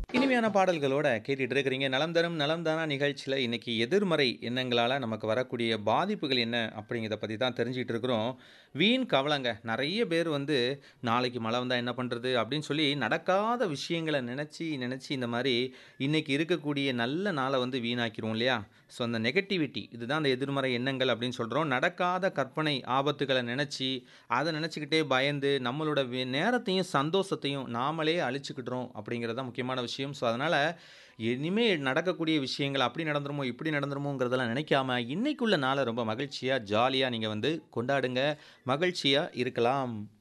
இனிமையான பாடல்களோட கேட்டுட்டு இருக்கிறீங்க நலம் தரும் நலம் தானா நிகழ்ச்சியில் இன்னைக்கு எதிர்மறை எண்ணங்களால் நமக்கு வரக்கூடிய பாதிப்புகள் என்ன அப்படிங்கிறத பற்றி தான் தெரிஞ்சுக்கிட்டு இருக்கிறோம் வீண் கவலைங்க நிறைய பேர் வந்து நாளைக்கு மழை வந்தால் என்ன பண்ணுறது அப்படின்னு சொல்லி நடக்காத விஷயங்களை நினச்சி நினச்சி இந்த மாதிரி இன்னைக்கு இருக்கக்கூடிய நல்ல நாளை வந்து வீணாக்கிரும் இல்லையா ஸோ அந்த நெகட்டிவிட்டி இதுதான் அந்த எதிர்மறை எண்ணங்கள் அப்படின்னு சொல்கிறோம் நடக்காத கற்பனை ஆபத்துகளை நினச்சி அதை நினச்சிக்கிட்டே பயந்து நம்மளோட வே- நேரத்தையும் சந்தோஷத்தையும் நாமளே அழிச்சுக்கிட்டுறோம் அப்படிங்கிறது தான் முக்கியமான விஷயம் ஸோ அதனால் இனிமேல் நடக்கக்கூடிய விஷயங்கள் அப்படி நடந்துருமோ இப்படி நடந்துருமோங்கிறதெல்லாம் நினைக்காம இன்னைக்குள்ள நாளை ரொம்ப மகிழ்ச்சியாக ஜாலியாக நீங்கள் வந்து கொண்டாடுங்க மகிழ்ச்சியாக இருக்கலாம்